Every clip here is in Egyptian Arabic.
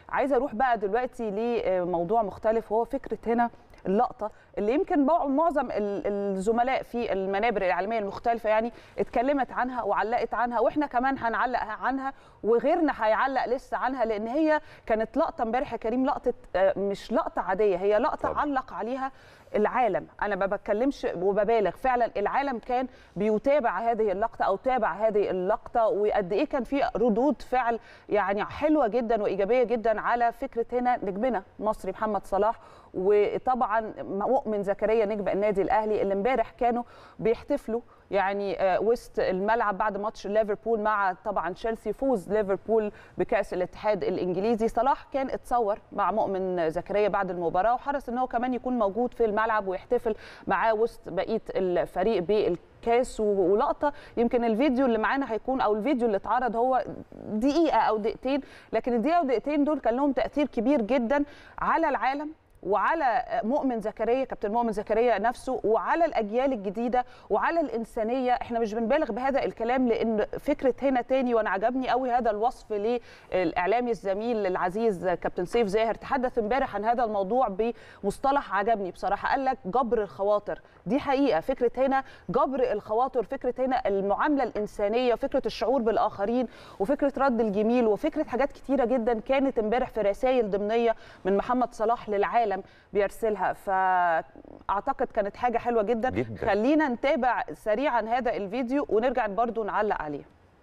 عايزه اروح بقى دلوقتي لموضوع مختلف وهو فكره هنا اللقطه اللي يمكن معظم الزملاء في المنابر الاعلاميه المختلفه يعني اتكلمت عنها وعلقت عنها واحنا كمان هنعلق عنها وغيرنا هيعلق لسه عنها لان هي كانت لقطه امبارح يا كريم لقطه مش لقطه عاديه هي لقطه طبعا. علق عليها العالم انا ما بتكلمش وببالغ فعلا العالم كان بيتابع هذه اللقطه او تابع هذه اللقطه وقد ايه كان في ردود فعل يعني حلوه جدا وايجابيه جدا على فكره هنا نجمنا مصري محمد صلاح وطبعا مؤمن زكريا نجم النادي الاهلي اللي امبارح كانوا بيحتفلوا يعني آه، وسط الملعب بعد ماتش ليفربول مع طبعا تشيلسي فوز ليفربول بكاس الاتحاد الانجليزي صلاح كان اتصور مع مؤمن زكريا بعد المباراه وحرص ان هو كمان يكون موجود في الملعب ويحتفل معاه وسط بقيه الفريق بالكاس و- ولقطه يمكن الفيديو اللي معانا هيكون او الفيديو اللي اتعرض هو دقيقه او دقيقتين لكن الدقيقه ودقيقتين دول كان لهم تاثير كبير جدا على العالم وعلى مؤمن زكريا كابتن مؤمن زكريا نفسه وعلى الاجيال الجديده وعلى الانسانيه احنا مش بنبالغ بهذا الكلام لان فكره هنا تاني وانا عجبني قوي هذا الوصف للاعلامي الزميل العزيز كابتن سيف زاهر تحدث امبارح عن هذا الموضوع بمصطلح عجبني بصراحه قال لك جبر الخواطر دي حقيقه فكره هنا جبر الخواطر فكره هنا المعامله الانسانيه فكره الشعور بالاخرين وفكره رد الجميل وفكره حاجات كتيره جدا كانت امبارح في رسائل ضمنيه من محمد صلاح للعالم بيرسلها فاعتقد كانت حاجه حلوه جدا, جداً. خلينا نتابع سريعا هذا الفيديو ونرجع برضو نعلق عليه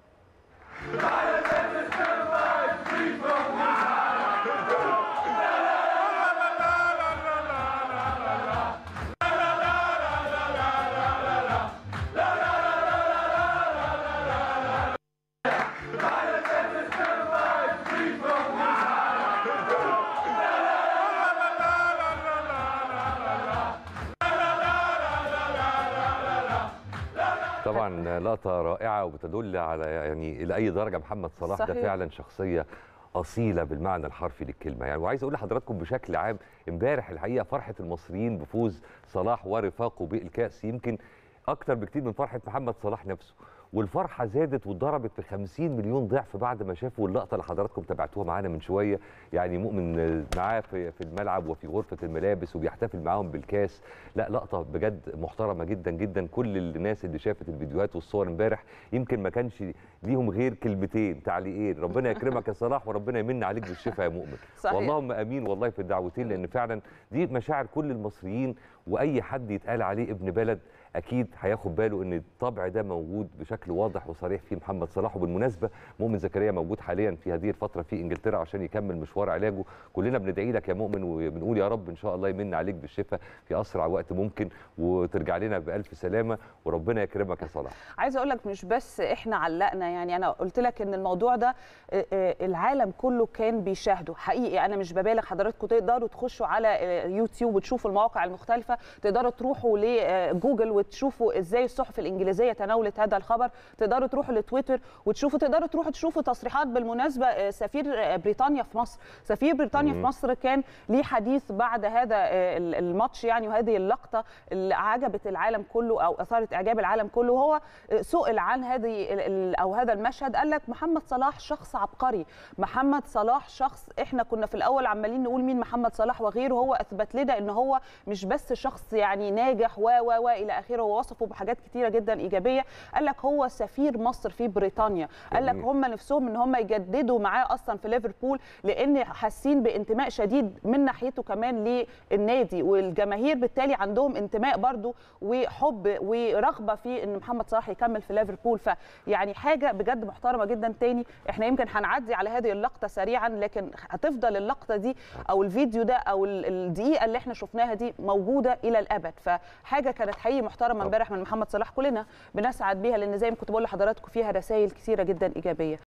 طبعا لقطه رائعه وبتدل على يعني الى اي درجه محمد صلاح ده صحيح. فعلا شخصيه اصيله بالمعنى الحرفي للكلمه يعني وعايز اقول لحضراتكم بشكل عام امبارح الحقيقه فرحه المصريين بفوز صلاح ورفاقه بالكاس يمكن اكتر بكتير من فرحه محمد صلاح نفسه والفرحه زادت واتضربت في 50 مليون ضعف بعد ما شافوا اللقطه اللي حضراتكم تابعتوها معانا من شويه يعني مؤمن معاه في في الملعب وفي غرفه الملابس وبيحتفل معاهم بالكاس لا لقطه بجد محترمه جدا جدا كل الناس اللي شافت الفيديوهات والصور امبارح يمكن ما كانش ليهم غير كلمتين تعليقين ربنا يكرمك يا صلاح وربنا يمن عليك بالشفاء يا مؤمن صحيح. واللهم امين والله في الدعوتين لان فعلا دي مشاعر كل المصريين واي حد يتقال عليه ابن بلد اكيد هياخد باله ان الطبع ده موجود بشكل واضح وصريح في محمد صلاح وبالمناسبه مؤمن زكريا موجود حاليا في هذه الفتره في انجلترا عشان يكمل مشوار علاجه كلنا بندعي لك يا مؤمن وبنقول يا رب ان شاء الله يمن عليك بالشفاء في اسرع وقت ممكن وترجع لنا بالف سلامه وربنا يكرمك يا صلاح عايزه اقول لك مش بس احنا علقنا يعني انا قلت لك ان الموضوع ده آه، آه، العالم كله كان بيشاهده حقيقي انا مش ببالغ حضراتكم تقدروا تخشوا على آه، يوتيوب وتشوفوا المواقع المختلفه تقدروا تروحوا لجوجل وتشوفوا ازاي الصحف الانجليزيه تناولت هذا الخبر تقدروا تروحوا لتويتر وتشوفوا تقدروا تروحوا تشوفوا تصريحات بالمناسبه آه، سفير آه، بريطانيا في مصر سفير بريطانيا في مم. مصر كان ليه حديث بعد هذا آه، ال- الماتش يعني وهذه اللقطه اللي عجبت العالم كله او اثارت اعجاب العالم كله وهو آه، سئل عن هذه ال- ال- او هذا المشهد قال لك محمد صلاح شخص عبقري محمد صلاح شخص احنا كنا في الاول عمالين نقول مين محمد صلاح وغيره هو اثبت لنا ان هو مش بس شخص يعني ناجح و و و الى اخره ووصفه بحاجات كتيره جدا ايجابيه قال لك هو سفير مصر في بريطانيا قال لك جميل. هم نفسهم ان هم يجددوا معاه اصلا في ليفربول لان حاسين بانتماء شديد من ناحيته كمان للنادي والجماهير بالتالي عندهم انتماء برضو وحب ورغبه في ان محمد صلاح يكمل في ليفربول فيعني حاجه بجد محترمه جدا تاني احنا يمكن هنعدي على هذه اللقطه سريعا لكن هتفضل اللقطه دي او الفيديو ده او ال- الدقيقه اللي احنا شفناها دي موجوده الى الابد فحاجه كانت حقيقي محترمه امبارح من محمد صلاح كلنا بنسعد بيها لان زي ما كنت بقول لحضراتكم فيها رسائل كثيره جدا ايجابيه